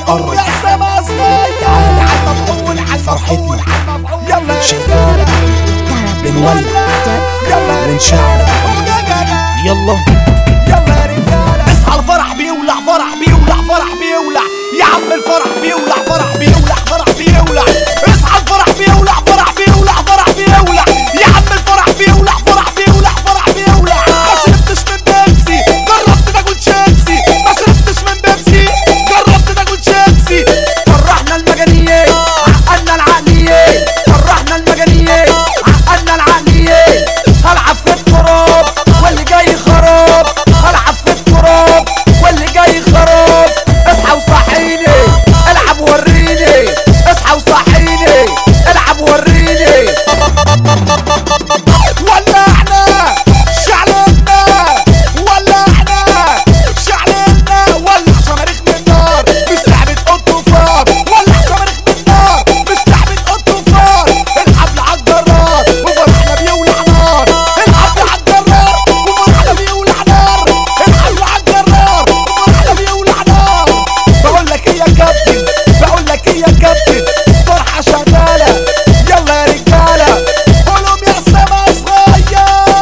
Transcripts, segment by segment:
قرب يا سما صغير تعال. على مفعول على فرحتنا. مفعول على مفعول يلا يا شغالة بنولع يلا ونشعل يلا يلا يا رجاله اصحى الفرح بيولع فرح بيولع فرح بيولع يا عم الفرح بيولع فرح بيولع فرح بيولع اصحى الفرح بيولع فرح بيولع فرح بيولع يا عم الفرح بيولع فرح بيولع فرح بيولع ما شربتش من بيبسي جربت تاكل شيبسي ما شربتش من بيبسي جربت تاكل شيبسي فرحنا المجانية عقلنا العقلية فرحنا المجانية عقلنا العقلية هلعب في التراب واللي جاي خراب هلعب في التراب واللي جاي خراب اصحى وصحيني العب وريني اصحى وصحيني العب وريني ولعنا شعلنا ولعنا شعلنا ولع صواريخ من نار مش لعبة قط وفار ولع صواريخ من نار مش لعبة قط وفار الحفل عالجرار وفرحنا بيولع نار الحفل عالجرار وفرحنا بيولع نار الحفل عالجرار وفرحنا بيولع نار بقول لك ايه يا كابتن بقول لك ايه يا كابتن فرحة شغالة يلا يا رجالة قولهم يا سما صغير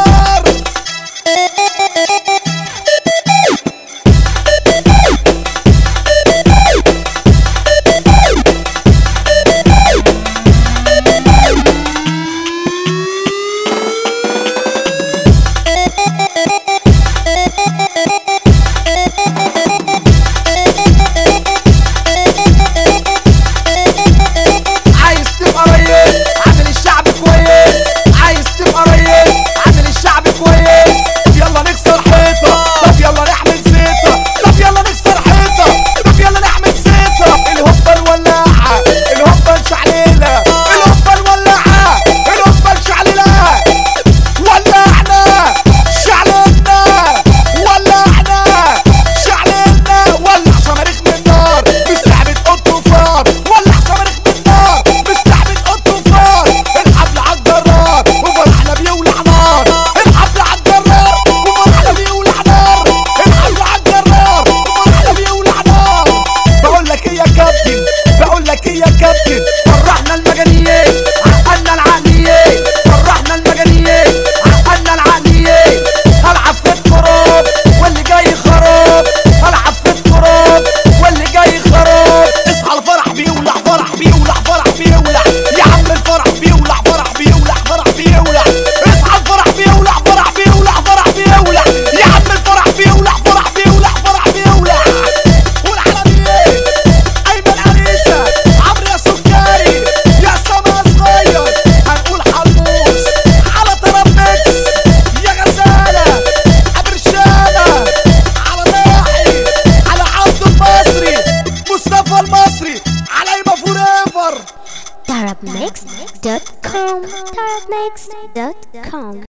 عايز تبقى ريس عامل الشعب كويس عايز تبقى ريس عامل الشعب كويس يلا نكسر حيطة طب يلا نعمل زيطة طب يلا نكسر حيطة طب يلا نعمل زيطة الهبة الولاعة الهبة الشعليلة الهبة الولاعة الهبة الشعليلة ولعنا شعلنا ولعنا شعلنا ولع صواريخ من نار مش لعبة قط وفار ولع صواريخ من نار مش لعبة قط وفار الحفل عالجرار وفرحنا بيولع نار الحفل عالجرار وفرحنا بيولع نار الحفل عالجرار وفرحنا بيولع نار بقول لك ايه يا كابتن بقول لك ايه يا كابتن فرحنا المجانية عقلنا العقلية فرحنا المجانية عقلنا العقلية هلعب في التراب واللي جاي خراب هلعب في التراب واللي جاي خراب اصحى الفرح بيولع فرح بيولع فرح بيولع يا عم الفرح بيولع فرح بيولع فرح بيولع اصحى الفرح بيولع فرح بيولع فرح بيولع يا عم الفرح بيولع فرح بيولع فرح بيولع والعالمية ايمن انيسة عمرو يا سكري يا سما صغير هنقول حلوس على ترابيكس يا غزالة ابو رشامة على راحي على عبد المصري مصطفى المصري على ايما فوريفر Tarabmix.com Tarabmix.com